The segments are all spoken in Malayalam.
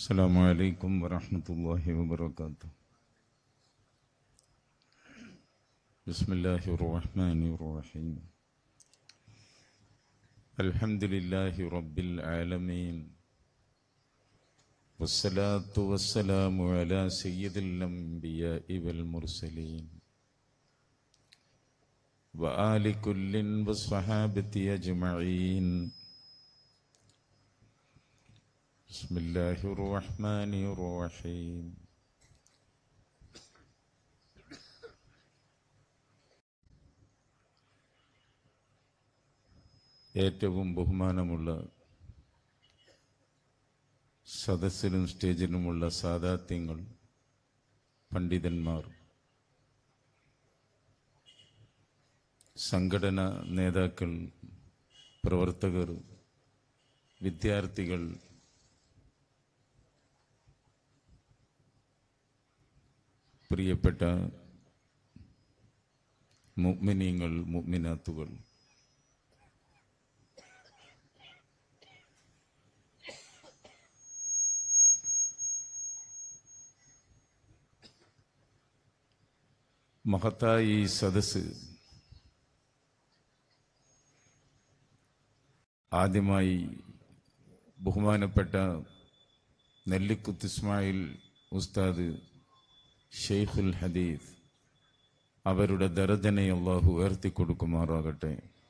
السلام عليكم ورحمة الله وبركاته بسم الله الرحمن الرحيم الحمد لله رب العالمين والصلاة والسلام على سيد الأنبياء والمرسلين وآل كل والصحابة أجمعين بسم الله الرحمن الرحيم ഏറ്റവും ബഹുമാനമുള്ള സദസ്സിലും സ്റ്റേജിലുമുള്ള സാദാത്യങ്ങൾ പണ്ഡിതന്മാർ സംഘടന നേതാക്കൾ പ്രവർത്തകർ വിദ്യാർത്ഥികൾ പ്രിയപ്പെട്ട മുഗ്മിനീങ്ങൾ മുഗ്മിനാത്തുകൾ മഹത്തായ ഈ സദസ് ആദ്യമായി ബഹുമാനപ്പെട്ട നെല്ലിക്കുത്ത് ഇസ്മായിൽ ഉസ്താദ് ഷെയ്ഖുൽ ഹദീസ് അവരുടെ ദർജനെ അള്ളാഹു ഉയർത്തിക്കൊടുക്കുമാറാകട്ടെ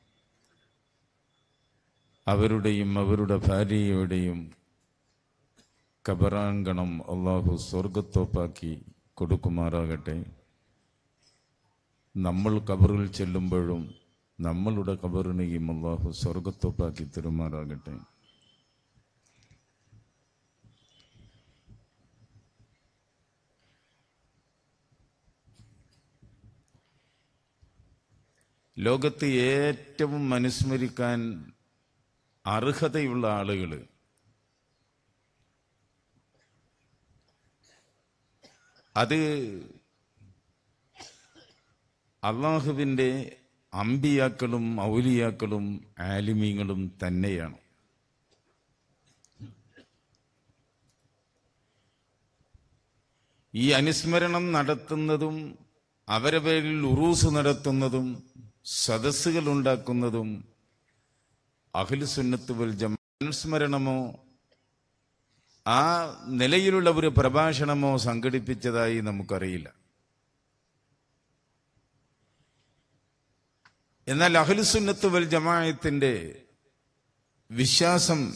അവരുടെയും അവരുടെ ഭാര്യയുടെയും കബറാങ്കണം അള്ളാഹു സ്വർഗത്തോപ്പാക്കി കൊടുക്കുമാറാകട്ടെ നമ്മൾ കബറിൽ ചെല്ലുമ്പോഴും നമ്മളുടെ കബറിനെയും അള്ളാഹു സ്വർഗത്തോപ്പാക്കി തരുമാറാകട്ടെ ലോകത്ത് ഏറ്റവും അനുസ്മരിക്കാൻ അർഹതയുള്ള ആളുകൾ അത് അള്ളാഹുവിൻ്റെ അമ്പിയാക്കളും ഔലിയാക്കളും ആലിമീങ്ങളും തന്നെയാണ് ഈ അനുസ്മരണം നടത്തുന്നതും അവരെ പേരിൽ ഉറൂസ് നടത്തുന്നതും സദസ്സുകൾ ഉണ്ടാക്കുന്നതും അഖിൽസുന്നത്ത് വൽ ജമാ അനുസ്മരണമോ ആ നിലയിലുള്ള ഒരു പ്രഭാഷണമോ സംഘടിപ്പിച്ചതായി നമുക്കറിയില്ല എന്നാൽ അഖിൽസുന്നത്ത് വൽ ജമായത്തിന്റെ വിശ്വാസം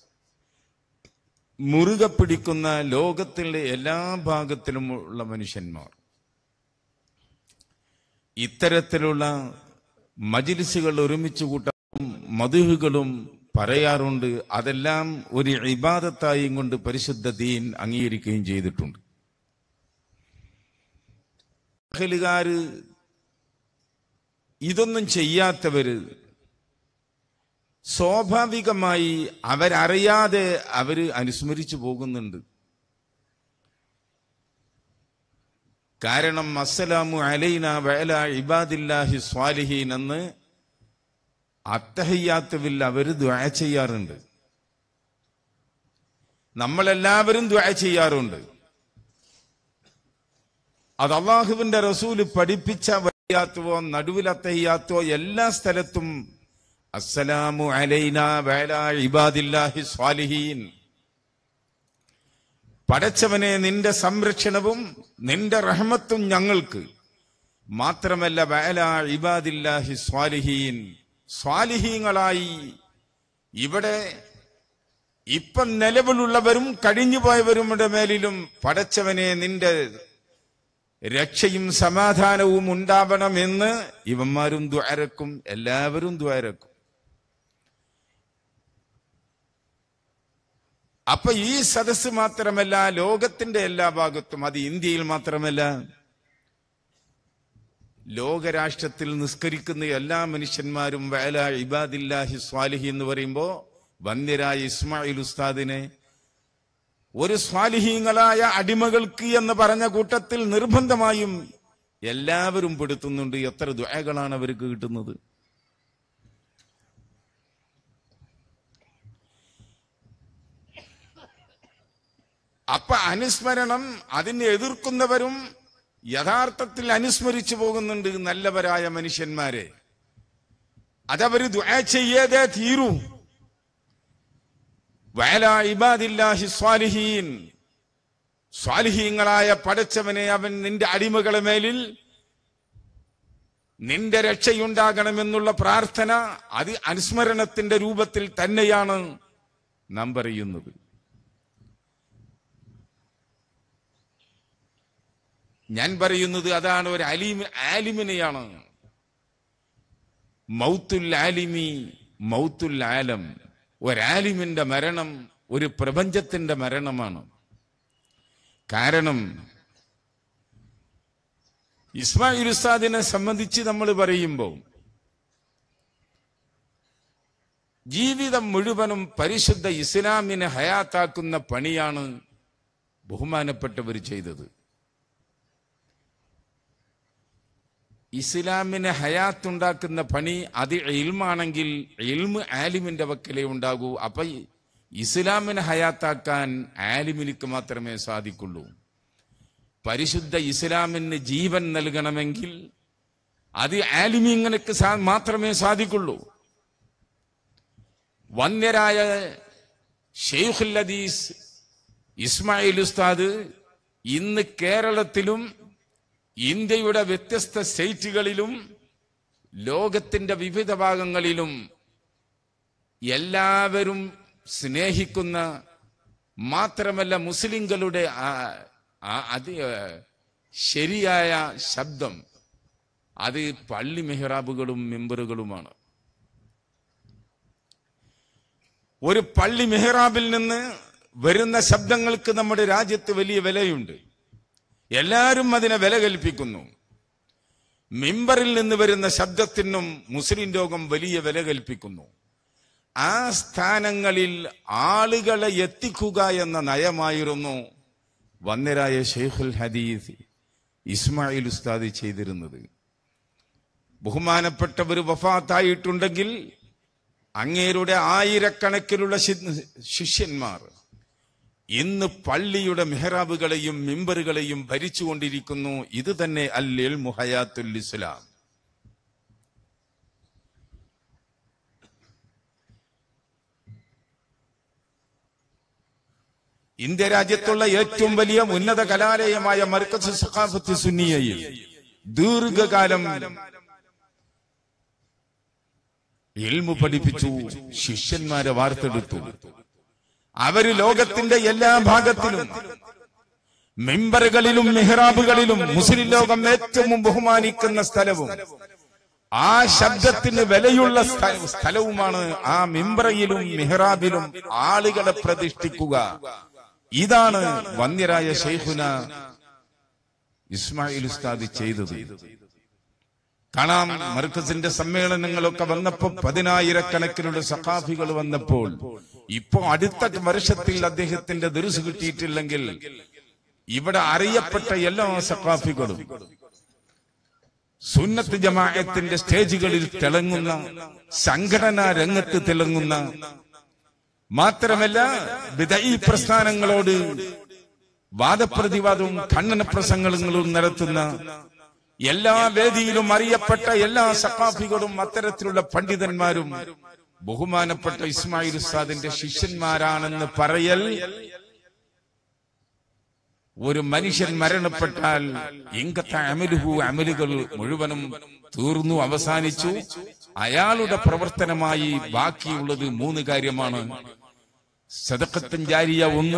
മുറുകെ പിടിക്കുന്ന ലോകത്തിലെ എല്ലാ ഭാഗത്തിലുമുള്ള മനുഷ്യന്മാർ ഇത്തരത്തിലുള്ള മജിലിസുകൾ ഒരുമിച്ച് കൂട്ടാനും മധുഹുകളും പറയാറുണ്ട് അതെല്ലാം ഒരു ഇബാദത്തായും കൊണ്ട് പരിശുദ്ധ ദീൻ അംഗീകരിക്കുകയും ചെയ്തിട്ടുണ്ട് അഹലുകാര് ഇതൊന്നും ചെയ്യാത്തവര് സ്വാഭാവികമായി അവരറിയാതെ അവര് അനുസ്മരിച്ചു പോകുന്നുണ്ട് കാരണം അസ്സലാമു അലൈന വഅല ഇബാദില്ലാഹി സ്വാലിഹീൻ എന്ന് അത്തഹയ്യാത്തുവിൽ അവർ ദ്വാ ചെയ്യാറുണ്ട് നമ്മളെല്ലാവരും ദ്വാ ചെയ്യാറുണ്ട് അത് അള്ളാഹുവിന്റെ റസൂല് പഠിപ്പിച്ച വയ്യാത്തുവോ നടുവിലത്തയ്യാത്തോ എല്ലാ സ്ഥലത്തും അസ്സലാമു അലൈന വഅല ഇബാദില്ലാഹി സ്വാലിഹീൻ പടച്ചവനെ നിന്റെ സംരക്ഷണവും നിന്റെ റഹ്മത്തും ഞങ്ങൾക്ക് മാത്രമല്ല വഅല ഇബാദില്ലാഹി സ്വാലിഹീൻ സ്വാലിഹീങ്ങളായി ഇവിടെ ഇപ്പം നിലവിലുള്ളവരും കഴിഞ്ഞുപോയവരുടെ മേലിലും പടച്ചവനെ നിന്റെ രക്ഷയും സമാധാനവും ഉണ്ടാവണമെന്ന് ഇവന്മാരും ദ്വാരക്കും എല്ലാവരും ദ്വാരക്കും അപ്പൊ ഈ സദസ് മാത്രമല്ല ലോകത്തിന്റെ എല്ലാ ഭാഗത്തും അത് ഇന്ത്യയിൽ മാത്രമല്ല ലോകരാഷ്ട്രത്തിൽ നിസ്കരിക്കുന്ന എല്ലാ മനുഷ്യന്മാരും വേല ഇബാദില്ലാഹി സ്വാലിഹി എന്ന് പറയുമ്പോ വന്യരായ ഇസ്മായിൽ ഉസ്താദിനെ ഒരു സ്വാലിഹീങ്ങളായ അടിമകൾക്ക് എന്ന് പറഞ്ഞ കൂട്ടത്തിൽ നിർബന്ധമായും എല്ലാവരും പെടുത്തുന്നുണ്ട് എത്ര ദ്വയകളാണ് അവർക്ക് കിട്ടുന്നത് അപ്പൊ അനുസ്മരണം അതിനെ എതിർക്കുന്നവരും യഥാർത്ഥത്തിൽ അനുസ്മരിച്ചു പോകുന്നുണ്ട് നല്ലവരായ മനുഷ്യന്മാരെ അതവര് ദുആ ചെയ്യേതേ തീരൂ വയല ഇബാദില്ലാഹി സ്വാലിഹീൻ സ്വാലിഹീങ്ങളായ പടച്ചവനെ അവൻ നിന്റെ അടിമകളെ മേലിൽ നിന്റെ രക്ഷയുണ്ടാകണമെന്നുള്ള പ്രാർത്ഥന അത് അനുസ്മരണത്തിന്റെ രൂപത്തിൽ തന്നെയാണ് നാം പറയുന്നത് ഞാൻ പറയുന്നത് അതാണ് ഒരു അലീമി ആലിമിനെയാണ് മൗത്തുൽ ആലിമി മൗത്തുൽ ആലം ഒരാലിമിന്റെ മരണം ഒരു പ്രപഞ്ചത്തിന്റെ മരണമാണ് കാരണം ഇസ്മായിൽ ഉസ്താദിനെ സംബന്ധിച്ച് നമ്മൾ പറയുമ്പോൾ ജീവിതം മുഴുവനും പരിശുദ്ധ ഇസ്ലാമിനെ ഹയാത്താക്കുന്ന പണിയാണ് ബഹുമാനപ്പെട്ടവർ ചെയ്തത് ഇസ്ലാമിനെ ഹയാത്തുണ്ടാക്കുന്ന പണി അത് ഇൽമാണെങ്കിൽ ഇൽമ് ആലിമിന്റെ വക്കലേ ഉണ്ടാകൂ അപ്പൊ ഈ ഇസ്ലാമിനെ ഹയാത്താക്കാൻ ആലിമിനിക്ക് മാത്രമേ സാധിക്കുള്ളൂ പരിശുദ്ധ ഇസ്ലാമിന് ജീവൻ നൽകണമെങ്കിൽ അത് ആലിമിങ്ങൾക്ക് സാ- മാത്രമേ സാധിക്കുള്ളൂ വന്യരായ ഷെയ്ഖുൽ ഹദീസ് ഇസ്മായിൽ ഉസ്താദ് ഇന്ന് കേരളത്തിലും ഇന്ത്യയുടെ വ്യത്യസ്ത സ്റ്റേറ്റുകളിലും ലോകത്തിന്റെ വിവിധ ഭാഗങ്ങളിലും എല്ലാവരും സ്നേഹിക്കുന്ന മാത്രമല്ല മുസ്ലിങ്ങളുടെ ആ- ആ- അത് ശരിയായ ശബ്ദം അത് പള്ളി മെഹ്റാബുകളും മെമ്പറുകളുമാണ് ഒരു പള്ളി മെഹ്റാബിൽ നിന്ന് വരുന്ന ശബ്ദങ്ങൾക്ക് നമ്മുടെ രാജ്യത്ത് വലിയ വിലയുണ്ട് എല്ലാവരും അതിനെ വില കൽപ്പിക്കുന്നു മിമ്പറിൽ നിന്ന് വരുന്ന ശബ്ദത്തിനും മുസ്ലിം ലോകം വലിയ വില കൽപ്പിക്കുന്നു ആ സ്ഥാനങ്ങളിൽ ആളുകളെ എത്തിക്കുക എന്ന നയമായിരുന്നു വന്യരായ ഷെയ്ഖുൽ ഹദീസ് ഇസ്മായിൽ ഉസ്താദ് ചെയ്തിരുന്നത് ബഹുമാനപ്പെട്ടവർ വഫാത്തായിട്ടുണ്ടെങ്കിൽ അങ്ങേരുടെ ആയിരക്കണക്കിലുള്ള ശി- ശിഷ്യന്മാർ ഇന്ന് പള്ളിയുടെ മെഹ്റാബുകളെയും മിമ്പറുകളെയും ഭരിച്ചുകൊണ്ടിരിക്കുന്നു ഇത് തന്നെ അല്ലിൽ മുഹയാത്തുൽ ഇസ്ലാം ഇന്ത്യ രാജ്യത്തുള്ള ഏറ്റവും വലിയ ഉന്നത കലാലയമായ മർക്കസ് സഖാഫത്ത് സുന്നിയയിൽ ദീർഘകാലം ഇൽമു പഠിപ്പിച്ചു ശിഷ്യന്മാരെ വാർത്തെടുത്തു അവര് ലോകത്തിന്റെ എല്ലാ ഭാഗത്തിലും മെമ്പറുകളിലും മെഹ്റാബുകളിലും മുസ്ലിം ലോകം ഏറ്റവും ബഹുമാനിക്കുന്ന സ്ഥലവും ആ ശബ്ദത്തിന് വിലയുള്ള സ്ഥ- സ്ഥലവുമാണ് ആ മിമ്പ്രയിലും മെഹ്റാബിലും ആളുകളെ പ്രതിഷ്ഠിക്കുക ഇതാണ് വന്യരായ ഷെയ്ഖുന ഇസ്മായിൽ ഉസ്താദ് ചെയ്തത് കാണാം മർക്കസിന്റെ സമ്മേളനങ്ങളൊക്കെ വന്നപ്പോൾ പതിനായിരക്കണക്കിനുള്ള സഖാഫികൾ വന്നപ്പോൾ ഇപ്പോ അടുത്ത വർഷത്തിൽ അദ്ദേഹത്തിന്റെ ദുരുസ് കിട്ടിയിട്ടില്ലെങ്കിൽ ഇവിടെ അറിയപ്പെട്ട എല്ലാ സഖാഫികളും സുന്നത്ത് ജമാഅത്തിന്റെ സ്റ്റേജുകളിൽ തിളങ്ങുന്ന സംഘടനാ രംഗത്ത് തിളങ്ങുന്ന മാത്രമല്ല വിദഈ പ്രസ്ഥാനങ്ങളോട് വാദപ്രതിവാദവും ഖണ്ഡന പ്രസംഗങ്ങളും നടത്തുന്ന എല്ലാ വേദിയിലും അറിയപ്പെട്ട എല്ലാ സഖാഫികളും അത്തരത്തിലുള്ള പണ്ഡിതന്മാരും ബഹുമാനപ്പെട്ട ഇസ്മായിൽ ഉസ്താദിന്റെ ശിഷ്യന്മാരാണെന്ന് പറയൽ ഒരു മനുഷ്യൻ മരണപ്പെട്ടാൽ ഇങ്കത്തെ അമലുഹു അമലുകൾ മുഴുവനും തീർന്നു അവസാനിച്ചു അയാളുടെ പ്രവർത്തനമായി ബാക്കിയുള്ളത് മൂന്ന് കാര്യമാണ് സദക്കത്തും ജാരിയ ഒന്ന്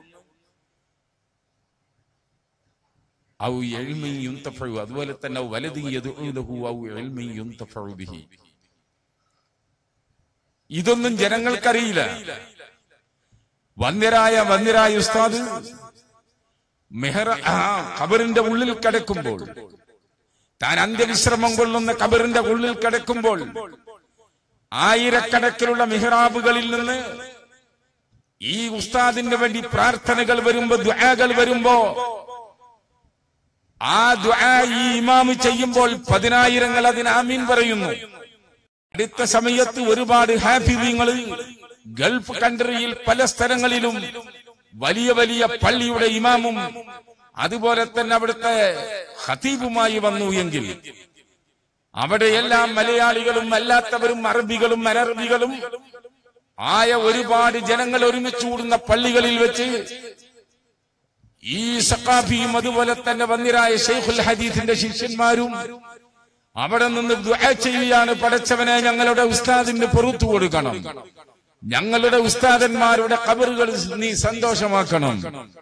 ഔ എൽമി യുന്തഫഉ അതുപോലെ തന്നെ ഔ വലദി യദ്ഉ ലഹു ഔ എൽമി യുന്തഫഉ ബിഹി ഇതൊന്നും ജനങ്ങൾക്കറിയില്ല വന്യരായ വന്യരായ ഉസ്താദ് മെഹറ ആ ഖബറിന്റെ ഉള്ളിൽ കിടക്കുമ്പോൾ താൻ അന്ത്യവിശ്രമം കൊള്ളുന്ന ഖബറിന്റെ ഉള്ളിൽ കിടക്കുമ്പോൾ ആയിരക്കണക്കിലുള്ള മിഹ്റാബുകളിൽ നിന്ന് ഈ ഉസ്താദിന് വേണ്ടി പ്രാർത്ഥനകൾ വരുമ്പോ ദുആകൾ വരുമ്പോ ആ ദുആ ഈ ഇമാമ് ചെയ്യുമ്പോൾ പതിനായിരങ്ങൾ അതിന് ആമീൻ പറയുന്നു അടുത്ത സമയത്ത് ഒരുപാട് ഹാഫിദീങ്ങൾ ഗൾഫ് കൺട്രിയിൽ പല സ്ഥലങ്ങളിലും വലിയ വലിയ പള്ളിയുടെ ഇമാമും അതുപോലെ തന്നെ അവിടുത്തെ ഖതീബുമായി വന്നു എങ്കിൽ അവിടെയെല്ലാം മലയാളികളും അല്ലാത്തവരും അറബികളും അനറബികളും ആയ ഒരുപാട് ജനങ്ങൾ ഒരുമിച്ച് കൂടുന്ന പള്ളികളിൽ വെച്ച് ഈ സക്കാഫിയും അതുപോലെ തന്നെ വന്നിരായ ഷെയ്ഖുൽ ഹദീസിന്റെ ശിഷ്യന്മാരും അവിടെ നിന്ന് ദുആ ചെയ്യുകയാണ് പടച്ചവനെ ഞങ്ങളുടെ ഉസ്താദിന് പൊറത്തു കൊടുക്കണം ഞങ്ങളുടെ ഉസ്താദന്മാരുടെ കബറുകൾ നീ സന്തോഷമാക്കണം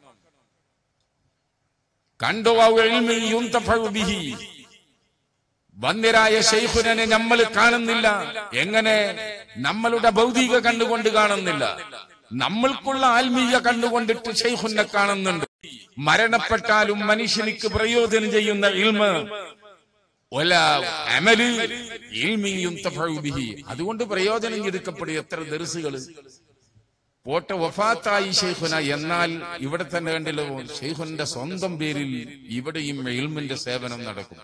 കണ്ടോ ഔ ഇൽമി യുന്തഫഉ ബിഹി വന്യരായ ഷെയ്ഖുനെ നമ്മൾ കാണുന്നില്ല എങ്ങനെ നമ്മളുടെ ഭൗതിക കണ്ണുകൊണ്ട് കാണുന്നില്ല നമ്മൾക്കുള്ള ആത്മീയ കണ്ണുകൊണ്ടിട്ട് ഷെയ്ഖുനെ കാണുന്നുണ്ട് മരണപ്പെട്ടാലും മനുഷ്യനിക്ക് പ്രയോജനം ചെയ്യുന്ന ഇൽമ ഒല അമല് ഇൽമി യുന്തഫഉ ബിഹി അതുകൊണ്ട് പ്രയോജനം എടുക്കപ്പെടും എത്ര ദർസുകൾ പോട്ടെ വഫാത്തായി ഷെയ്ഖുന എന്നാൽ ഇവിടെ തന്നെ കണ്ടില്ലോ ഷെയ്ഖുന്റെ സ്വന്തം പേരിൽ ഇവിടെയും ഇൽമിന്റെ സേവനം നടക്കും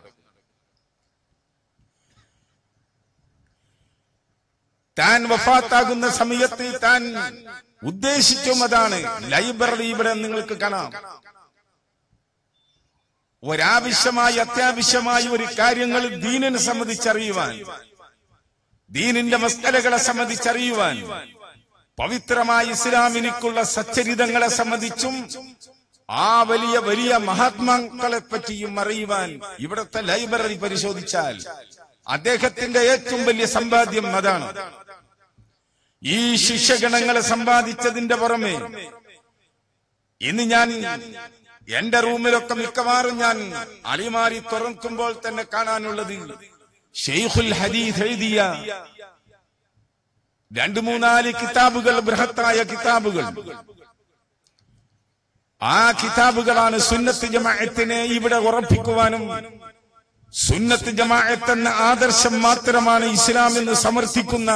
താൻ വഫാത്താകുന്ന സമയത്ത് താൻ ഉദ്ദേശിച്ചും അതാണ് ലൈബ്രറി ഇവിടെ നിങ്ങൾക്ക് കാണാം ഒരാവശ്യമായി അത്യാവശ്യമായി ഒരു കാര്യങ്ങൾ ദീനിനെ സംബന്ധിച്ചറിയുവാൻ ദീനിന്റെ മസ്തലകളെ സംബന്ധിച്ചറിയുവാൻ പവിത്രമായ ഇസ്ലാമിനിക്കുള്ള സച്ചരിതങ്ങളെ സംബന്ധിച്ചും ആ വലിയ വലിയ മഹാത്മാക്കളെ പറ്റിയും അറിയുവാൻ ഇവിടുത്തെ ലൈബ്രറി പരിശോധിച്ചാൽ അദ്ദേഹത്തിന്റെ ഏറ്റവും വലിയ സമ്പാദ്യം അതാണ് ഈ ശിഷ്യഗണങ്ങളെ സമ്പാദിച്ചതിന്റെ പുറമെ ഇന്ന് ഞാൻ എന്റെ റൂമിലൊക്കെ മിക്കവാറും ഞാൻ അളിമാരി തുറക്കുമ്പോൾ തന്നെ കാണാനുള്ളത് ഷെയ്ഖുൽ ഹദീസ് എഴുതിയ രണ്ടു മൂന്നാല് കിതാബുകൾ ബൃഹത്തായ കിതാബുകൾ ആ കിതാബുകളാണ് സുന്നത്ത് ജമാഅത്തിനെ ഇവിടെ ഉറപ്പിക്കുവാനും സുന്നത്ത് ജമാഅത്ത് എന്ന ആദർശം മാത്രമാണ് ഇസ്ലാം എന്ന് സമർത്ഥിക്കുന്ന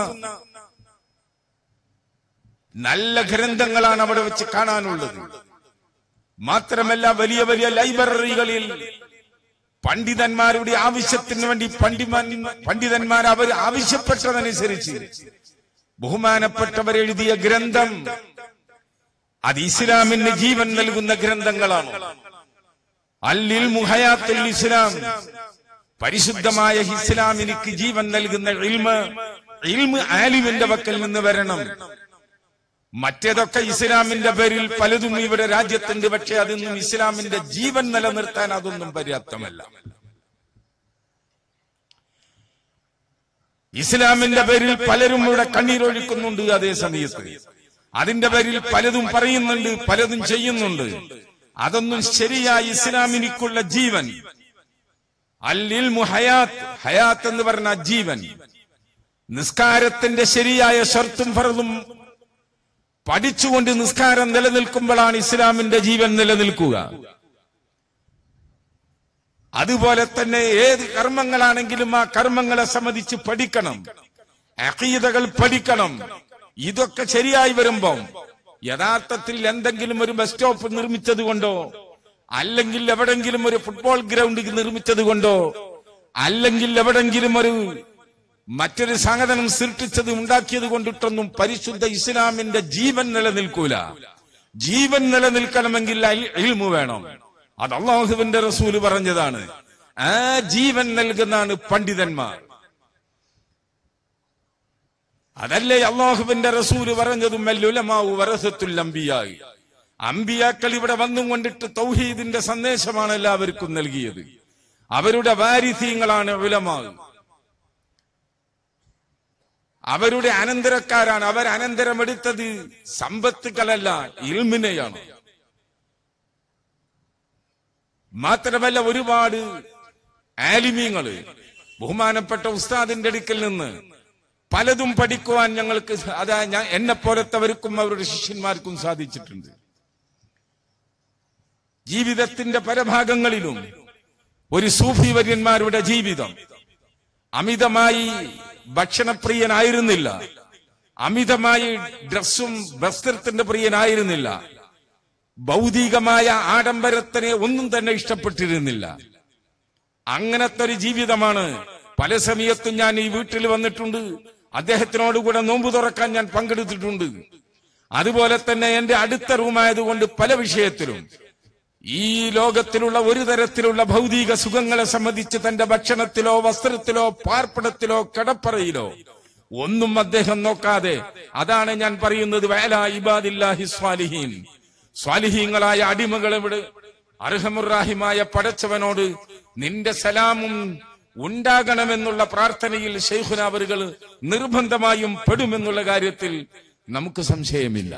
നല്ല ഗ്രന്ഥങ്ങളാണ് അവിടെ വെച്ച് കാണാനുള്ളത് മാത്രമല്ല വലിയ വലിയ ലൈബ്രറികളിൽ പണ്ഡിതന്മാരുടെ ആവശ്യത്തിന് വേണ്ടി പണ്ഡിമൻ പണ്ഡിതന്മാർ അവർ ആവശ്യപ്പെട്ടതനുസരിച്ച് ബഹുമാനപ്പെട്ടവർ എഴുതിയ ഗ്രന്ഥം അത് ഇസ്ലാമിന് ജീവൻ നൽകുന്ന ഗ്രന്ഥങ്ങളാണ് അല്ലിൽ മുഹയാത്തുൽ ഇസ്ലാം പരിശുദ്ധമായ ഇസ്ലാമിനിക്ക് ജീവൻ നൽകുന്ന ഇൽമ ഇൽമ് ആലിമിന്റെ പക്കൽ നിന്ന് വരണം മറ്റേതൊക്കെ ഇസ്ലാമിന്റെ പേരിൽ പലതും ഇവിടെ രാജ്യത്തുണ്ട് പക്ഷെ അതൊന്നും ഇസ്ലാമിന്റെ ജീവൻ നിലനിർത്താൻ അതൊന്നും പര്യാപ്തമല്ല ഇസ്ലാമിന്റെ പേരിൽ പലരും ഇവിടെ കണ്ണീരൊഴുക്കുന്നുണ്ട് അതേ സമയത്ത് അതിന്റെ പേരിൽ പലതും പറയുന്നുണ്ട് പലതും ചെയ്യുന്നുണ്ട് അതൊന്നും ശരിയായ ഇസ്ലാമിനിക്കുള്ള ജീവൻ അല്ലിൽ ഹയാത്ത് ഹയാത്ത് എന്ന് പറഞ്ഞ ജീവൻ നിസ്കാരത്തിന്റെ ശരിയായ ഷർത്തും ഫറതും പഠിച്ചുകൊണ്ട് നിസ്കാരം നിലനിൽക്കുമ്പോഴാണ് ഇസ്ലാമിന്റെ ജീവൻ നിലനിൽക്കുക അതുപോലെ തന്നെ ഏത് കർമ്മങ്ങളാണെങ്കിലും ആ കർമ്മങ്ങളെ സംബന്ധിച്ച് പഠിക്കണം അഖീദകൾ പഠിക്കണം ഇതൊക്കെ ശരിയായി വരുമ്പം യഥാർത്ഥത്തിൽ എന്തെങ്കിലും ഒരു ബസ് സ്റ്റോപ്പ് നിർമ്മിച്ചത് കൊണ്ടോ അല്ലെങ്കിൽ എവിടെങ്കിലും ഒരു ഫുട്ബോൾ ഗ്രൗണ്ട് നിർമ്മിച്ചത് കൊണ്ടോ അല്ലെങ്കിൽ എവിടെങ്കിലും ഒരു മറ്റൊരു സാധനം സൃഷ്ടിച്ചത് ഉണ്ടാക്കിയത് കൊണ്ടിട്ടൊന്നും പരിശുദ്ധ ഇസ്ലാമിന്റെ ജീവൻ നിലനിൽക്കൂല ജീവൻ നിലനിൽക്കണമെങ്കിൽ അൽ- ഇൽമു വേണം അത് അള്ളാഹുവിന്റെ റസൂല് പറഞ്ഞതാണ് ആ ജീവൻ നൽകുന്നതാണ് പണ്ഡിതന്മാർ അതല്ലേ അള്ളാഹുവിന്റെ റസൂല് പറഞ്ഞതും വല്ലുലമാവു വരസത്തുൽ അമ്പിയായി അമ്പിയാക്കൾ ഇവിടെ വന്നും കൊണ്ടിട്ട് തൗഹീദിന്റെ സന്ദേശമാണ് എല്ലാവർക്കും നൽകിയത് അവരുടെ വാരിഥീങ്ങളാണ് ഉലമാവ് അവരുടെ അനന്തരക്കാരാണ് അവർ അനന്തരമെടുത്തത് സമ്പത്തുക്കളല്ല ഇൽമിനെയാണ് മാത്രമല്ല ഒരുപാട് ആലിമീങ്ങള് ബഹുമാനപ്പെട്ട ഉസ്താദിന്റെ അടുക്കൽ നിന്ന് പലതും പഠിക്കുവാൻ ഞങ്ങൾക്ക് സ- അതാ ഞാൻ എന്നെ പോലത്തവർക്കും അവരുടെ ശിഷ്യന്മാർക്കും സാധിച്ചിട്ടുണ്ട് ജീവിതത്തിന്റെ പല ഭാഗങ്ങളിലും ഒരു സൂഫി വര്യന്മാരുടെ ജീവിതം അമിതമായി ഭക്ഷണപ്രിയനായിരുന്നില്ല അമിതമായി ഡ്രസ്സും വസ്ത്രത്തിന്റെ പ്രിയനായിരുന്നില്ല ഭൗതികമായ ആഡംബരത്തിനെ ഒന്നും തന്നെ ഇഷ്ടപ്പെട്ടിരുന്നില്ല അങ്ങനത്തെ ഒരു ജീവിതമാണ് പല സമയത്തും ഞാൻ ഈ വീട്ടിൽ വന്നിട്ടുണ്ട് അദ്ദേഹത്തിനോട് കൂടെ നോമ്പ് തുറക്കാൻ ഞാൻ പങ്കെടുത്തിട്ടുണ്ട് അതുപോലെ തന്നെ എന്റെ അടുത്ത റൂമായതുകൊണ്ട് പല വിഷയത്തിലും ഈ ലോകത്തിലുള്ള ഒരു തരത്തിലുള്ള ഭൗതിക സുഖങ്ങളെ സംബന്ധിച്ച് തന്റെ ഭക്ഷണത്തിലോ വസ്ത്രത്തിലോ പാർപ്പിടത്തിലോ കടപ്പറയിലോ ഒന്നും അദ്ദേഹം നോക്കാതെ അതാണ് ഞാൻ പറയുന്നത് വേല ഇബാദില്ലാഹി സ്വാലിഹീൻ സ്വാലിഹീങ്ങളായ അടിമകളെവിടെ അർഹമുറാഹിമായ പടച്ചവനോട് നിന്റെ സലാമും ഉണ്ടാകണമെന്നുള്ള പ്രാർത്ഥനയിൽ ഷെയ്ഖുനാവറുകൾ നിർബന്ധമായും പെടുമെന്നുള്ള കാര്യത്തിൽ നമുക്ക് സംശയമില്ല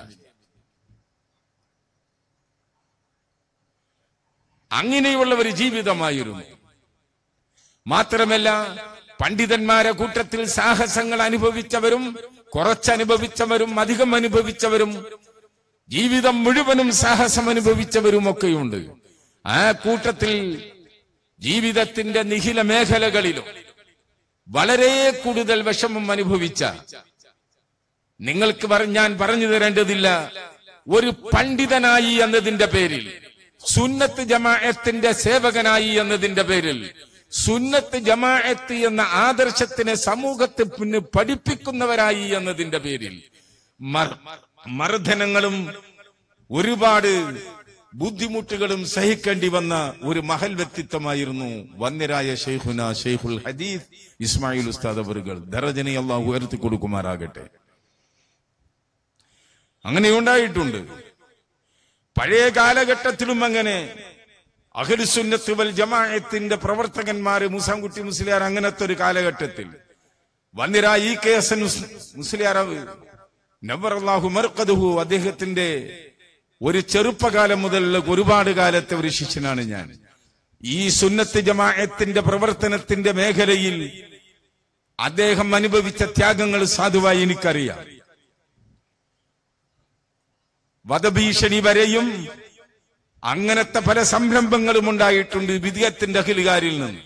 അങ്ങനെയുള്ള ഒരു ജീവിതമായിരുന്നു മാത്രമല്ല പണ്ഡിതന്മാരെ കൂട്ടത്തിൽ സാഹസങ്ങൾ അനുഭവിച്ചവരും കുറച്ചനുഭവിച്ചവരും അധികം അനുഭവിച്ചവരും ജീവിതം മുഴുവനും സാഹസം അനുഭവിച്ചവരും ഒക്കെയുണ്ട് ആ കൂട്ടത്തിൽ ജീവിതത്തിന്റെ നിഖില മേഖലകളിലും വളരെ കൂടുതൽ വിഷമം അനുഭവിച്ച നിങ്ങൾക്ക് പറ ഞാൻ പറഞ്ഞു തരേണ്ടതില്ല ഒരു പണ്ഡിതനായി എന്നതിന്റെ പേരിൽ സുന്നത്ത് ജമാഅത്തിന്റെ സേവകനായി എന്നതിന്റെ പേരിൽ സുന്നത്ത് ജമാഅത്ത് എന്ന ആദർശത്തിനെ സമൂഹത്തിന് പഠിപ്പിക്കുന്നവരായി എന്നതിന്റെ പേരിൽ മർ- മർദ്ദനങ്ങളും ഒരുപാട് ബുദ്ധിമുട്ടുകളും സഹിക്കേണ്ടി വന്ന ഒരു മഹൽ വ്യക്തിത്വമായിരുന്നു വന്യരായ ഷെയ്ഖുന ഷെയ്ഖുൽ ഹദീസ് ഇസ്മായിൽ ഉസ്താദ് അവറുകൾ ദറജനെ അള്ളാഹു ഉയർത്തി കൊടുക്കുമാറാകട്ടെ അങ്ങനെ ഉണ്ടായിട്ടുണ്ട് പഴയ കാലഘട്ടത്തിലും അങ്ങനെ അഖിലുസുന്നത്ത് വൽ ജമാഅത്തിന്റെ പ്രവർത്തകന്മാര് മുസാംകുട്ടി മുസ്ലിയാർ അങ്ങനത്തെ ഒരു കാലഘട്ടത്തിൽ വന്നിരാ E K S N Musliyar നവർ അള്ളാഹു മർക്കതുഹു അദ്ദേഹത്തിന്റെ ഒരു ചെറുപ്പകാലം മുതലുള്ള ഒരുപാട് കാലത്തെ ഒരു ശിഷ്യനാണ് ഞാൻ ഈ സുന്നത്ത് ജമാഅത്തിന്റെ പ്രവർത്തനത്തിന്റെ മേഖലയിൽ അദ്ദേഹം അനുഭവിച്ച ത്യാഗങ്ങൾ സാധുവായി എനിക്കറിയാം വധഭീഷണി വരെയും അങ്ങനത്തെ പല സംരംഭങ്ങളും ഉണ്ടായിട്ടുണ്ട് വിദ്യത്തിന്റെ അഖിലുകാരിൽ നിന്ന്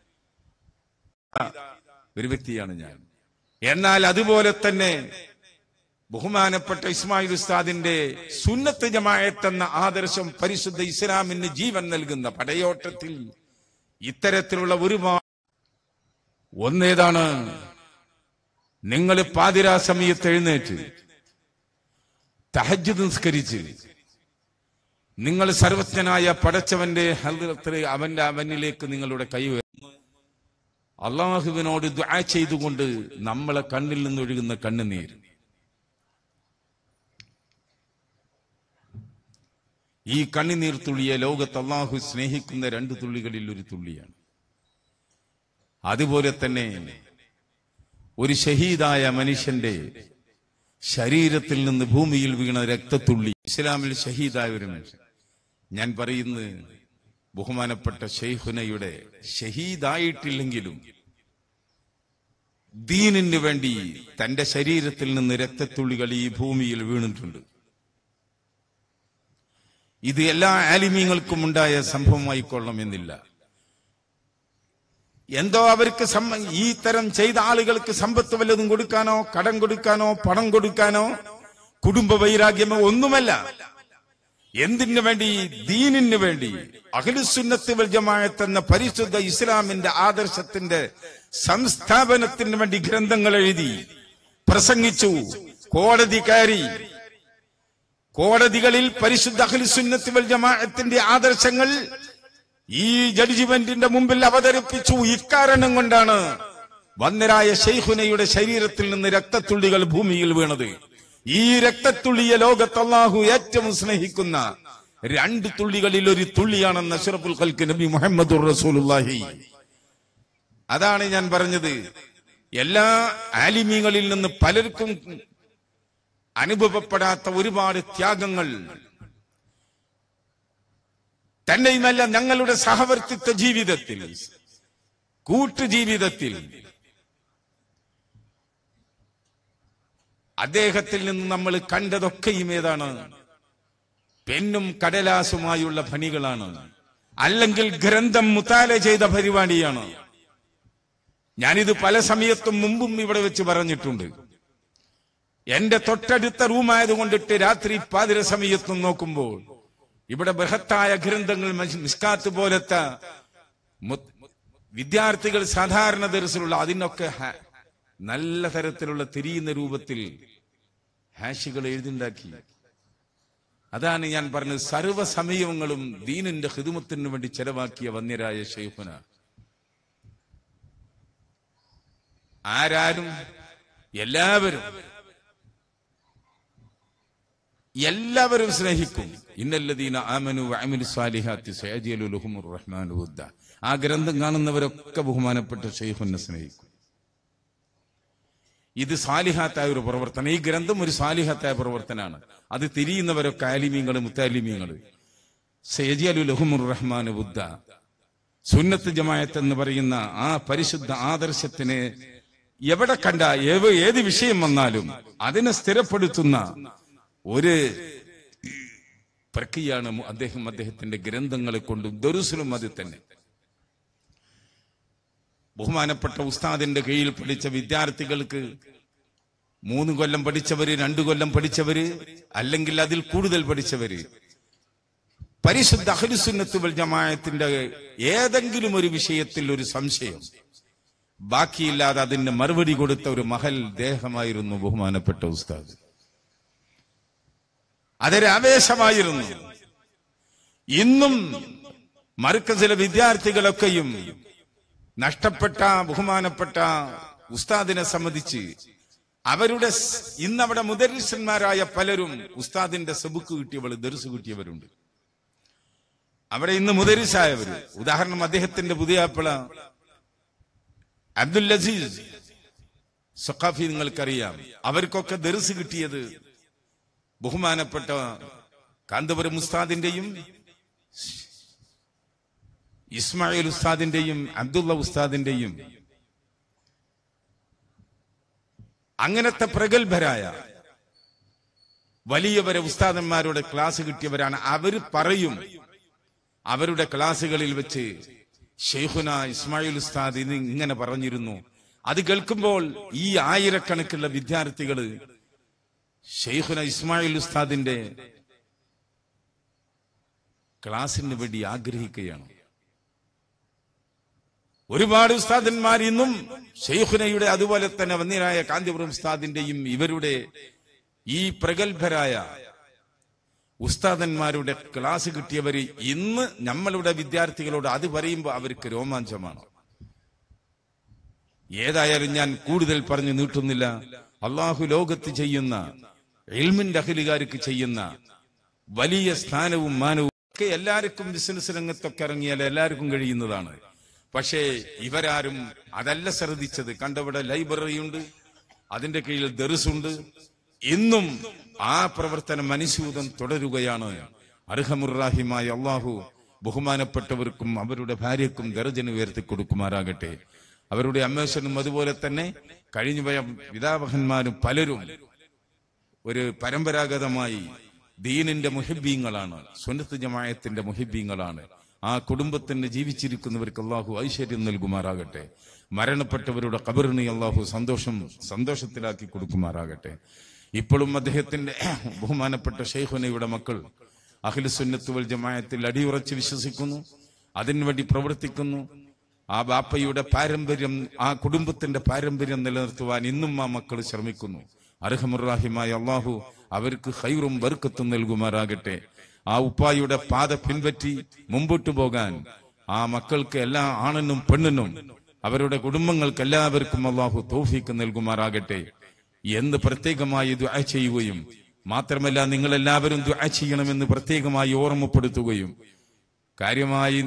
ഒരു വ്യക്തിയാണ് ഞാൻ എന്നാൽ അതുപോലെ തന്നെ ബഹുമാനപ്പെട്ട ഇസ്മായിൽ ഉസ്താദിന്റെ സുന്നത്ത് ജമായത്ത് എന്ന ആദർശം പരിശുദ്ധ ഇസ്ലാമിന് ജീവൻ നൽകുന്ന പടയോട്ടത്തിൽ ഇത്തരത്തിലുള്ള ഒരുപാട് ഒന്നേതാണ് നിങ്ങൾ പാതിരാ സമയത്ത് എഴുന്നേറ്റ് തഹജ് നിസ്കരിച്ച് നിങ്ങൾ സർവജ്ഞനായ പടച്ചവന്റെ ഹൽറത്തിൽ അവന്റെ അവനിലേക്ക് നിങ്ങളുടെ കൈ ഉയർത്തുന്നു. അള്ളാഹുവിനോട് ദുആ ചെയ്തുകൊണ്ട് നമ്മളെ കണ്ണിൽ നിന്നൊഴുകുന്ന കണ്ണുനീര് ഈ കണ്ണുനീർ തുള്ളിയെ ലോകത്ത് അള്ളാഹു സ്നേഹിക്കുന്ന രണ്ട് തുള്ളികളിൽ ഒരു തുള്ളിയാണ് അതുപോലെ തന്നെ ഒരു ഷഹീദായ മനുഷ്യന്റെ ശരീരത്തിൽ നിന്ന് ഭൂമിയിൽ വീണ രക്തത്തുള്ളി ഇസ്ലാമിൽ ഷഹീദായ ഒരു മനുഷ്യൻ ഞാൻ പറയുന്നത് ബഹുമാനപ്പെട്ട ഷെയ്ഖുനയുടെ ഷഹീദായിട്ടില്ലെങ്കിലും ദീനിന് വേണ്ടി തന്റെ ശരീരത്തിൽ നിന്ന് രക്തത്തുള്ളികൾ ഈ ഭൂമിയിൽ വീണിട്ടുണ്ട് ഇത് എല്ലാ ആലിമീങ്ങൾക്കും ഉണ്ടായ സംഭവമായിക്കൊള്ളണമെന്നില്ല എന്തോ അവർക്ക് സമ്മ- ഈ തരം ചെയ്ത ആളുകൾക്ക് സമ്പത്ത് വല്ലതും കൊടുക്കാനോ കടം കൊടുക്കാനോ പണം കൊടുക്കാനോ കുടുംബ വൈരാഗ്യമോ ഒന്നുമല്ല എന്തിനു വേണ്ടി ദീനിന് വേണ്ടി അഖിലുസുന്നത്ത് വൽ ജമാഅത്ത് എന്ന പരിശുദ്ധ ഇസ്ലാമിന്റെ ആദർശത്തിന്റെ സംസ്ഥാപനത്തിന് വേണ്ടി ഗ്രന്ഥങ്ങൾ എഴുതി പ്രസംഗിച്ചു കോടതി കയറി കോടതികളിൽ പരിശുദ്ധ അഖിലുസുന്നത്ത് വൽ ജമാഅത്തിന്റെ ആദർശങ്ങൾ ഈ ജഡ്ജിമെന്റിന്റെ മുമ്പിൽ അവതരിപ്പിച്ചു ഇക്കാരണം കൊണ്ടാണ് വന്നരായ ഷെയ്ഖുനയുടെ ശരീരത്തിൽ നിന്ന് രക്തത്തുള്ളികൾ ഭൂമിയിൽ വീണത് ഈ രക്തത്തുള്ളിയെ ലോകത്ത് അള്ളാഹു ഏറ്റവും സ്നേഹിക്കുന്ന രണ്ട് തുള്ളികളിൽ ഒരു തുള്ളിയാണെന്ന് അഷറഫുൽ ഖൽക്ക് നബി മുഹമ്മദ് റസൂലുള്ളാഹി അതാണ് ഞാൻ പറഞ്ഞത് എല്ലാ ആലിമീങ്ങളിൽ നിന്ന് പലർക്കും അനുഭവപ്പെടാത്ത ഒരുപാട് ത്യാഗങ്ങൾ തന്നെയുമല്ല ഞങ്ങളുടെ സഹവർത്തിത്വ ജീവിതത്തിൽ കൂട്ടുജീവിതത്തിൽ അദ്ദേഹത്തിൽ നിന്ന് നമ്മൾ കണ്ടതൊക്കെയും ഏതാണ് പെന്നും കടലാസുമായുള്ള പണികളാണ് അല്ലെങ്കിൽ ഗ്രന്ഥം മുത്താല ചെയ്ത പരിപാടിയാണ് ഞാനിത് പല സമയത്തും മുമ്പും ഇവിടെ വെച്ച് പറഞ്ഞിട്ടുണ്ട് എന്റെ തൊട്ടടുത്ത റൂമായതുകൊണ്ടിട്ട് രാത്രി പാതിര സമയത്തും നോക്കുമ്പോൾ ഇവിടെ ബൃഹത്തായ ഗ്രന്ഥങ്ങൾ മസ്- മിസ്കാത്ത് പോലത്തെ മു- വിദ്യാർത്ഥികൾ സാധാരണ ദർശനമുള്ള അതിനൊക്കെ ഹ- നല്ല തരത്തിലുള്ള തിരിയുന്ന രൂപത്തിൽ ഹാഷികൾ എഴുതിണ്ടാക്കി അതാണ് ഞാൻ പറഞ്ഞത് സർവ്വ സമയങ്ങളും ദീനിന്റെ ഹിതുമത്തിന് വേണ്ടി ചെലവാക്കിയ വന്യരായ ഷെയ്ഖുന ആരാരും എല്ലാവരും എല്ലാവരും സ്നേഹിക്കും ഇന്നല്ലദീന ആമനു വഅമിലു സ്വാലിഹാത്തി സയജിയലു ലഹുമുർ റഹ്മാനു വുദ്ദ ആ ഗ്രന്ഥം കാണുന്നവരൊക്കെ ബഹുമാനപ്പെട്ട ഷെയ്ഖുനെ സ്നേഹിക്കും ഇത് സാലിഹാത്തായ ഒരു പ്രവർത്തനം ഈ ഗ്രന്ഥം ഒരു സാലിഹാത്തായ പ്രവർത്തനമാണ് അത് തിരിയുന്നവരൊക്കെ ആലിമീങ്ങള് മുത്താലിമീങ്ങള് സയജിയലു ലഹുമുർ റഹ്മാനു വുദ്ദ സുന്നത്ത് ജമായത്ത് എന്ന് പറയുന്ന ആ പരിശുദ്ധ ആദർശത്തിനെ എവിടെ കണ്ട ഏത് ഏത് വിഷയം വന്നാലും അതിനെ സ്ഥിരപ്പെടുത്തുന്ന ഒരു പ്രക്രിയയാണ് മു- അദ്ദേഹം അദ്ദേഹത്തിന്റെ ഗ്രന്ഥങ്ങളെ കൊണ്ടും ദൊരുസിലും അത് തന്നെ ബഹുമാനപ്പെട്ട ഉസ്താദിന്റെ കീഴിൽ പഠിച്ച വിദ്യാർത്ഥികൾക്ക് മൂന്ന് കൊല്ലം പഠിച്ചവര് രണ്ടു കൊല്ലം പഠിച്ചവര് അല്ലെങ്കിൽ അതിൽ കൂടുതൽ പഠിച്ചവര് പരിശുദ്ധ അഹ്ലുസുന്നത്ത് വൽ ജമാഅത്തിന്റെ ഏതെങ്കിലും ഒരു വിഷയത്തിൽ ഒരു സംശയം ബാക്കിയില്ലാതെ അതിന് മറുപടി കൊടുത്ത ഒരു മഹൽ ദേഹമായിരുന്നു ബഹുമാനപ്പെട്ട ഉസ്താദ് അതൊരു ആവേശമായിരുന്നു ഇന്നും മറുക്കസിലെ വിദ്യാർത്ഥികളൊക്കെയും നഷ്ടപ്പെട്ട ബഹുമാനപ്പെട്ട ഉസ്താദിനെ സംബന്ധിച്ച് അവരുടെ സ് ഇന്നവിടെ മുദരിസന്മാരായ പലരും ഉസ്താദിന്റെ സെബുക്ക് കിട്ടിയവൾ ദർസ് കിട്ടിയവരുണ്ട് അവിടെ ഇന്ന് മുദരിസായവര് ഉദാഹരണം അദ്ദേഹത്തിന്റെ പുതിയ ആപ്പിള അബ്ദുൽ അസീസ് സഖാഫി നിങ്ങൾക്കറിയാം അവർക്കൊക്കെ ദർസ് കിട്ടിയത് ബഹുമാനപ്പെട്ട കാന്തപുരം ഉസ്താദിന്റെയും ഇസ്മായിൽ ഉസ്താദിന്റെയും അബ്ദുള്ള ഉസ്താദിന്റെയും അങ്ങനത്തെ പ്രഗത്ഭരായ വലിയവരെ ഉസ്താദന്മാരുടെ ക്ലാസ് കിട്ടിയവരാണ് അവർ പറയും അവരുടെ ക്ലാസ്സുകളിൽ വെച്ച് ഷെയ്ഖുന ഇസ്മായിൽ ഉസ്താദ് ഇത് ഇങ്ങനെ പറഞ്ഞിരുന്നു അത് കേൾക്കുമ്പോൾ ഈ ആയിരക്കണക്കുള്ള വിദ്യാർത്ഥികള് ഷെയ്ഖുന ഇസ്മായിൽ ഉസ്താദിന്റെ ക്ലാസിന് വേണ്ടി ആഗ്രഹിക്കുകയാണ് ഒരുപാട് ഉസ്താദന്മാർ ഇന്നും ഷെയ്ഖുനയുടെ അതുപോലെ തന്നെ വന്യരായ കാന്തിപുരം ഉസ്താദിന്റെയും ഇവരുടെ ഈ പ്രഗത്ഭരായ ഉസ്താദന്മാരുടെ ക്ലാസ് കിട്ടിയവര് ഇന്ന് നമ്മളുടെ വിദ്യാർത്ഥികളോട് അത് പറയുമ്പോൾ അവർക്ക് രോമാഞ്ചമാണ് ഏതായാലും ഞാൻ കൂടുതൽ പറഞ്ഞു നീട്ടുന്നില്ല അള്ളാഹു ലോകത്ത് ചെയ്യുന്ന എൽമിന്റെ അഖിലുകാർക്ക് ചെയ്യുന്ന വലിയ സ്ഥാനവും മാനവും ഒക്കെ എല്ലാവർക്കും ബിസിനസ് രംഗത്തൊക്കെ ഇറങ്ങിയാൽ എല്ലാവർക്കും കഴിയുന്നതാണ് പക്ഷേ ഇവരാരും അതല്ല ശ്രദ്ധിച്ചത് കണ്ടവിടെ ലൈബ്രറിയുണ്ട് അതിന്റെ കീഴിൽ ദർസുണ്ട് ഇന്നും ആ പ്രവർത്തനം അനുസ്യൂതം തുടരുകയാണ് അർഹമുറാഹിമായ അള്ളാഹു ബഹുമാനപ്പെട്ടവർക്കും അവരുടെ ഭാര്യക്കും ദർജന് ഉയർത്തി കൊടുക്കുമാറാകട്ടെ അവരുടെ അന്വേഷണം അതുപോലെ തന്നെ കഴിഞ്ഞുപോയ പിതാമഹന്മാരും പലരും ഒരു പരമ്പരാഗതമായി ദീനിന്റെ മുഹിബീങ്ങളാണ് സുന്നത്ത് ജമായത്തിന്റെ മുഹിബീങ്ങളാണ് ആ കുടുംബത്തിന് ജീവിച്ചിരിക്കുന്നവർക്ക് അള്ളാഹു ഐശ്വര്യം നൽകുമാറാകട്ടെ മരണപ്പെട്ടവരുടെ കബറിനെ അള്ളാഹു സന്തോഷം സന്തോഷത്തിലാക്കി കൊടുക്കുമാറാകട്ടെ ഇപ്പോഴും അദ്ദേഹത്തിന്റെ ബഹുമാനപ്പെട്ട ഷെയ്ഖുനയുടെ മക്കൾ അഖിലുസുന്നത്ത് വൽ ജമായത്തിൽ അടിയുറച്ച് വിശ്വസിക്കുന്നു അതിനുവേണ്ടി പ്രവർത്തിക്കുന്നു ആ ബാപ്പയുടെ പാരമ്പര്യം ആ കുടുംബത്തിന്റെ പാരമ്പര്യം നിലനിർത്തുവാൻ ഇന്നും ആ മക്കൾ ശ്രമിക്കുന്നു അർഹമുറാഹിമായ അള്ളാഹു അവർക്ക് ഹൈറും ബർക്കത്തും നൽകുമാറാകട്ടെ ആ ഉപ്പായുടെ പാത പിൻപറ്റി മുമ്പോട്ടു പോകാൻ ആ മക്കൾക്ക് എല്ലാ ആണിനും പെണ്ണിനും അവരുടെ കുടുംബങ്ങൾക്ക് എല്ലാവർക്കും അള്ളാഹു തോഫീക്ക് നൽകുമാറാകട്ടെ എന്ന് പ്രത്യേകമായി ദുആ ചെയ്യുകയും മാത്രമല്ല നിങ്ങൾ എല്ലാവരും ദുആ ചെയ്യണമെന്ന് പ്രത്യേകമായി ഓർമ്മപ്പെടുത്തുകയും കാര്യമായി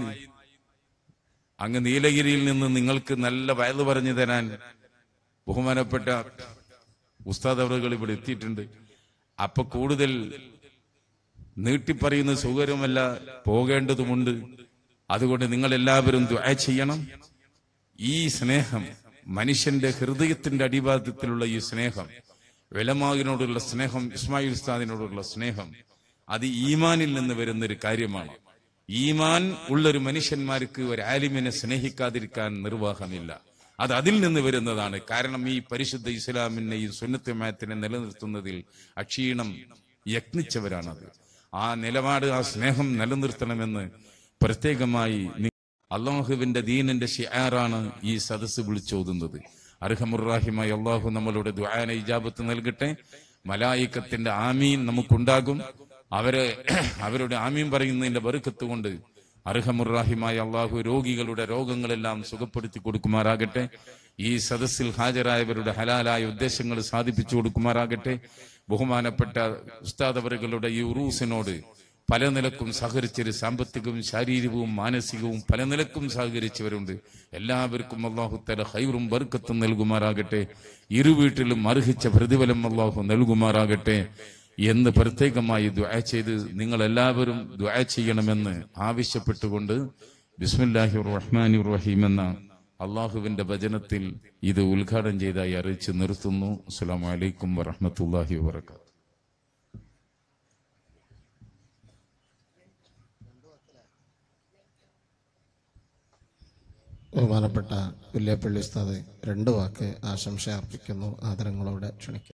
അങ്ങ് നീലഗിരിയിൽ നിന്ന് നിങ്ങൾക്ക് നല്ല വയത് പറഞ്ഞു തരാൻ ബഹുമാനപ്പെട്ട ഉസ്താദ് അവറുകൾ ഇവിടെ എത്തിയിട്ടുണ്ട് അപ്പൊ കൂടുതൽ നീട്ടിപ്പറയുന്ന സൗകര്യമല്ല പോകേണ്ടതുമുണ്ട് അതുകൊണ്ട് നിങ്ങൾ എല്ലാവരും ദുആ ചെയ്യണം ഈ സ്നേഹം മനുഷ്യന്റെ ഹൃദയത്തിന്റെ അടിവാദത്തിലുള്ള ഈ സ്നേഹം വെലമാവിനോടുള്ള സ്നേഹം ഇസ്മായിൽ ഉസ്താദിനോടുള്ള സ്നേഹം അത് ഈമാനിൽ നിന്ന് വരുന്ന ഒരു കാര്യമാണ് ഈമാൻ ഉള്ളൊരു മനുഷ്യന്മാർക്ക് ഒരു ആലിമിനെ സ്നേഹിക്കാതിരിക്കാൻ നിർവാഹമില്ല അത് അതിൽ നിന്ന് വരുന്നതാണ് കാരണം ഈ പരിശുദ്ധ ഇസ്ലാമിനെ ഈ സുന്നത്തമയത്തിനെ നിലനിർത്തുന്നതിൽ അക്ഷീണം യത്നിച്ചവരാണത് ആ നിലപാട് ആ സ്നേഹം നിലനിർത്തണമെന്ന് പ്രത്യേകമായി നി- അള്ളാഹുവിന്റെ ദീനിന്റെ ഷിയാറാണ് ഈ സദസ്സ് വിളിച്ചോതുന്നത് അർഹമുറാഹിമായി അള്ളാഹു നമ്മളുടെ ദ്വാന ഇജാബത്ത് നൽകട്ടെ മലായിക്കത്തിന്റെ ആമീൻ നമുക്കുണ്ടാകും അവരെ അവരുടെ ആമീൻ പറയുന്നതിന്റെ ബറുക്കത്ത് കൊണ്ട് അർഹമുറാഹിമായ അള്ളാഹു രോഗികളുടെ രോഗങ്ങളെല്ലാം സുഖപ്പെടുത്തി കൊടുക്കുമാറാകട്ടെ ഈ സദസ്സിൽ ഹാജരായവരുടെ ഹലാലായ ഉദ്ദേശങ്ങൾ സാധിപ്പിച്ചു കൊടുക്കുമാറാകട്ടെ ബഹുമാനപ്പെട്ട ഉസ്താദ് അവറുകളുടെ ഈ ഉറൂസിനോട് പല നിലക്കും സഹകരിച്ചൊരു സാമ്പത്തികവും ശാരീരികവും മാനസികവും പല നിലക്കും സഹകരിച്ചവരുണ്ട് എല്ലാവർക്കും അള്ളാഹു തല ഹൈറും ബർക്കത്തും നൽകുമാറാകട്ടെ ഇരു വീട്ടിലും അർഹിച്ച പ്രതിഫലം അള്ളാഹു നൽകുമാറാകട്ടെ എന്ന് പ്രത്യേകമായി ദ്വാ ചെയ്ത് നിങ്ങൾ എല്ലാവരും ദ്വാ ചെയ്യണമെന്ന് ആവശ്യപ്പെട്ടുകൊണ്ട് ബിസ്മില്ലാഹി റഹ്മാനി റഹീം എന്ന അള്ളാഹുവിന്റെ വചനത്തിൽ ഇത് ഉദ്ഘാടനം ചെയ്തായി അറിയിച്ച് നിർത്തുന്നു അസ്സാം വലൈക്കും വറഹമത്തല്ലാഹി വാബർക്കാത്തു ബഹുമാനപ്പെട്ട വില്ലേപ്പള്ളി ഉസ്താദ് രണ്ട് വാക്ക് ആശംസ അർപ്പിക്കുന്നു ആദരങ്ങളോടെ ക്ഷണിക്കുന്നു